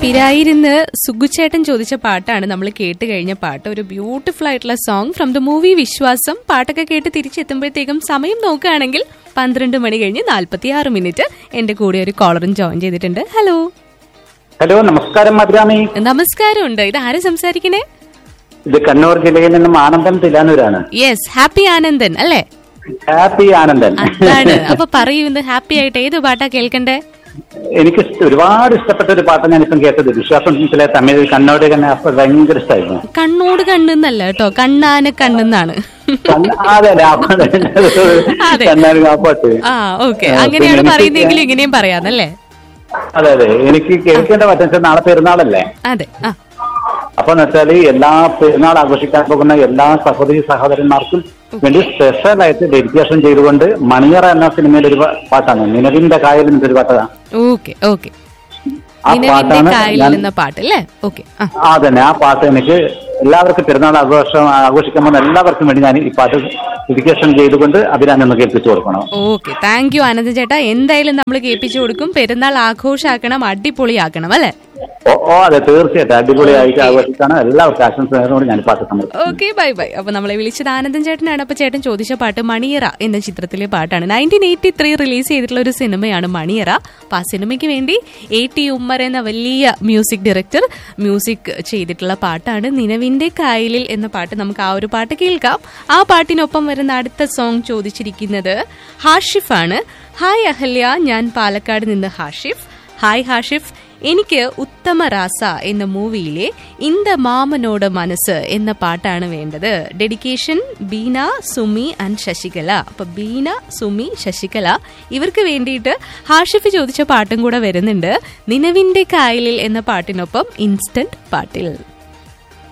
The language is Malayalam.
പിരായിരുന്ന് സുഗുചേട്ടൻ ചോദിച്ച പാട്ടാണ് നമ്മൾ കേട്ട് കഴിഞ്ഞ പാട്ട് ഒരു ബ്യൂട്ടിഫുൾ ആയിട്ടുള്ള സോങ് ഫ്രം ദ മൂവി വിശ്വാസം പാട്ടൊക്കെ കേട്ട് തിരിച്ചെത്തുമ്പോഴത്തേക്കും സമയം നോക്കുകയാണെങ്കിൽ പന്ത്രണ്ട് മണി കഴിഞ്ഞ് നാൽപ്പത്തി ആറ് മിനിറ്റ് എന്റെ കൂടെ ഒരു കോളറും ജോയിൻ ചെയ്തിട്ടുണ്ട് ഹലോ ഹലോ നമസ്കാരം മധുരാമി നമസ്കാരമുണ്ട് ഇത് ആര് സംസാരിക്കണേ ഇത് കണ്ണൂർ ജില്ലയിൽ നിന്നും ആനന്ദൻ തിലാനൂരാണ് യെസ് ഹാപ്പി ആനന്ദൻ അല്ലേ ഹാപ്പി ആനന്ദൻ അതാണ് അപ്പൊ പറയൂ ഇന്ന് ഹാപ്പി ആയിട്ട് ഏത് പാട്ടാ കേൾക്കണ്ടേ എനിക്ക് ഇഷ്ട- ഒരുപാട് ഇഷ്ടപ്പെട്ട ഒരു പാട്ട് ഞാനിപ്പം കേട്ടത് വിശ്വാസത്തിലെ തമിഴ് കണ്ണോട് തന്നെ അപ്പൊ ഭയങ്കര ഇഷ്ടമായിരുന്നു കണ്ണോട് കണ്ണെന്നല്ല കേട്ടോ കണ്ണാന കണ്ണെന്നാണ് കണ്ണ്- അതെ അതെ ആ പാട്ട് അതെ. എന്നാലും ആ പാട്ട് ആ ഓക്കെ ആ, അങ്ങനെയാണ് പിന്നെ എനിക്ക് പറയുന്നതെങ്കിൽ ഇങ്ങനെയും പറയാന്നല്ലേ അതെ അതെ എനിക്ക് കേൾക്കേണ്ട പറ്റുന്ന നാളെ പെരുന്നാളല്ലേ അതെ ആ അപ്പൊ എന്ന് വെച്ചാല് എല്ലാ പെരുന്നാൾ ആഘോഷിക്കാൻ പോകുന്ന എല്ലാ സഹോദരി സഹോദരന്മാർക്കും വേണ്ടി സ്പെഷ്യൽ ആയിട്ട് ഡെഡിക്കേഷൻ ചെയ്തുകൊണ്ട് മണിയറ എന്ന സിനിമയിൽ ഒരു പാ- പാട്ടാണ് നിലവിന്റെ കായൽ എന്നൊരു പാട്ടാണ് ഓക്കെ ഓക്കെ ആ നിലവിന്റെ പാട്ടാണ് കായലിൽ ഞാൻ എന്ന പാട്ട് അല്ലേ ഓക്കെ ആ ആ തന്നെ ആ പാട്ട് എനിക്ക് എല്ലാവർക്കും പെരുന്നാൾ ആഘോഷം ആഘോഷിക്കാൻ പോകുന്ന എല്ലാവർക്കും വേണ്ടി ഞാൻ ഈ പാട്ട് ഡെഡിക്കേഷൻ ചെയ്തുകൊണ്ട് അഭിരാനൊന്ന് കേൾപ്പിച്ചു കൊടുക്കണം ഓക്കെ താങ്ക് യു ആനന്ദ ചേട്ടാ എന്തായാലും നമ്മൾ കേൾപ്പിച്ചു കൊടുക്കും പെരുന്നാൾ ആഘോഷാക്കണം അടിപൊളിയാക്കണം അല്ലേ ഓ ഓ അതെ തീർച്ചയായിട്ടും അടിപൊളിയായിട്ട് ആഘോഷിക്കാണ് എല്ലാവർക്കും ആശംസ നേർന്നുകൊണ്ട് ഞാൻ ഈ പാട്ട് സമർപ്പിക്കും ഓക്കെ ബൈ ബൈ അപ്പൊ നമ്മളെ വിളിച്ചത് ആനന്ദൻ ചേട്ടനാണ് അപ്പൊ ചേട്ടൻ ചോദിച്ച പാട്ട് മണിയറ എന്ന ചിത്രത്തിലെ പാട്ടാണ് നയൻറ്റീൻ എയ്റ്റി ത്രീ റിലീസ് ചെയ്തിട്ടുള്ള ഒരു സിനിമയാണ് മണിയറ അപ്പൊ ആ സിനിമയ്ക്ക് വേണ്ടി എ ടി ഉമ്മർ എന്ന വലിയ മ്യൂസിക് ഡയറക്ടർ മ്യൂസിക് ചെയ്തിട്ടുള്ള പാട്ടാണ് നിലവിന്റെ കായലിൽ എന്ന പാട്ട് നമുക്ക് ആ ഒരു പാട്ട് കേൾക്കാം ആ പാട്ടിനൊപ്പം വരുന്ന അടുത്ത സോങ് ചോദിച്ചിരിക്കുന്നത് ഹാഷിഫാണ് ഹായ് അഹല്യ ഞാൻ പാലക്കാട് നിന്ന് ഹാഷിഫ് ഹായ് ഹാഷിഫ് എനിക്ക് ഉത്തമ രാസ എന്ന മൂവിയിലെ ഇന്ത മാമനോട് മനസ്സ് എന്ന പാട്ടാണ് വേണ്ടത് ഡെഡിക്കേഷൻ ബീന സുമി ആൻഡ് ശശികല അപ്പൊ ബീന സുമി ശശികല ഇവർക്ക് വേണ്ടിയിട്ട് ഹാഷിഫ് ചോദിച്ച പാട്ടും കൂടെ വരുന്നുണ്ട് നിലവിന്റെ കായലിൽ എന്ന പാട്ടിനൊപ്പം ഇൻസ്റ്റന്റ് പാട്ടിൽ